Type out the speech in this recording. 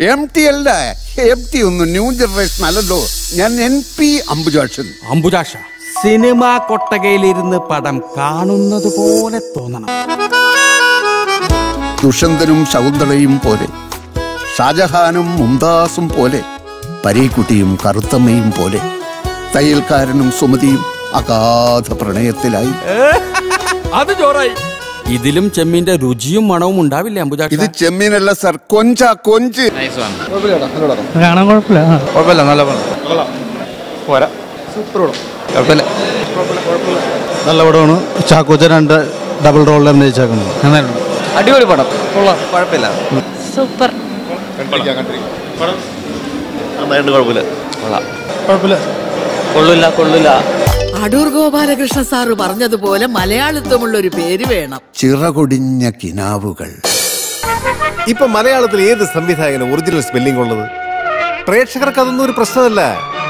M T അല്ല M T ഒന്നും new generation അല്ലല്ലോ ഞാൻ എൻ പി അംബുജാക്ഷൻ അംബുജാഷ സിനിമാ കൊട്ടകയിലിരുന്ന് പടം കാണുന്നത് പോലെ തോന്നണം ദുഷ്യന്തനും ശകുന്തളയും പോലെ ഷാജഹാനും മുംതാസും പോലെ പരീക്കുട്ടിയും കറുത്തമ്മയും പോലെ തയ്യൽക്കാരനും സുമതിയും അഗാധ പ്രണയത്തിലായി അത് ചോറായി ഇതിലും ചെമ്മീന്റെ രുചിയും മണവും ഉണ്ടാവില്ലേ അംബുജാക്ഷ ഇത് ചെമ്മീനല്ല സർ കൊഞ്ച കൊഞ്ച് കാണാൻ കുഴപ്പമില്ല ആ. കുഴപ്പമില്ല നല്ല പടം പോരാ കുഴപ്പമില്ല നല്ല പടമാണ് ചാക്കോച്ച രണ്ട് ഡബിൾ റോളിൽ അഭിനയിച്ചേക്കുന്നത് നന്നായിട്ടുണ്ട് അടിപൊളി പടം കൊള്ളാം കുഴപ്പമില്ല സൂപ്പർ നന്നായിട്ട് കുഴപ്പമില്ല കൊള്ളാം കുഴപ്പമില്ല കൊള്ളില്ല കൊള്ളില്ല അടൂർ ഗോപാലകൃഷ്ണ സാറ് പറഞ്ഞതുപോലെ മലയാളിത്വമുള്ള ഒരു പേര് വേണം ചിറകൊടിഞ്ഞ കിനാവുകൾ ഇപ്പൊ മലയാളത്തിൽ ഏത് സംവിധായകന് ഒറിജിനൽ സ്പെല്ലിംഗ് ഉള്ളത് പ്രേക്ഷകർക്ക് അതൊന്നും ഒരു പ്രശ്നമല്ല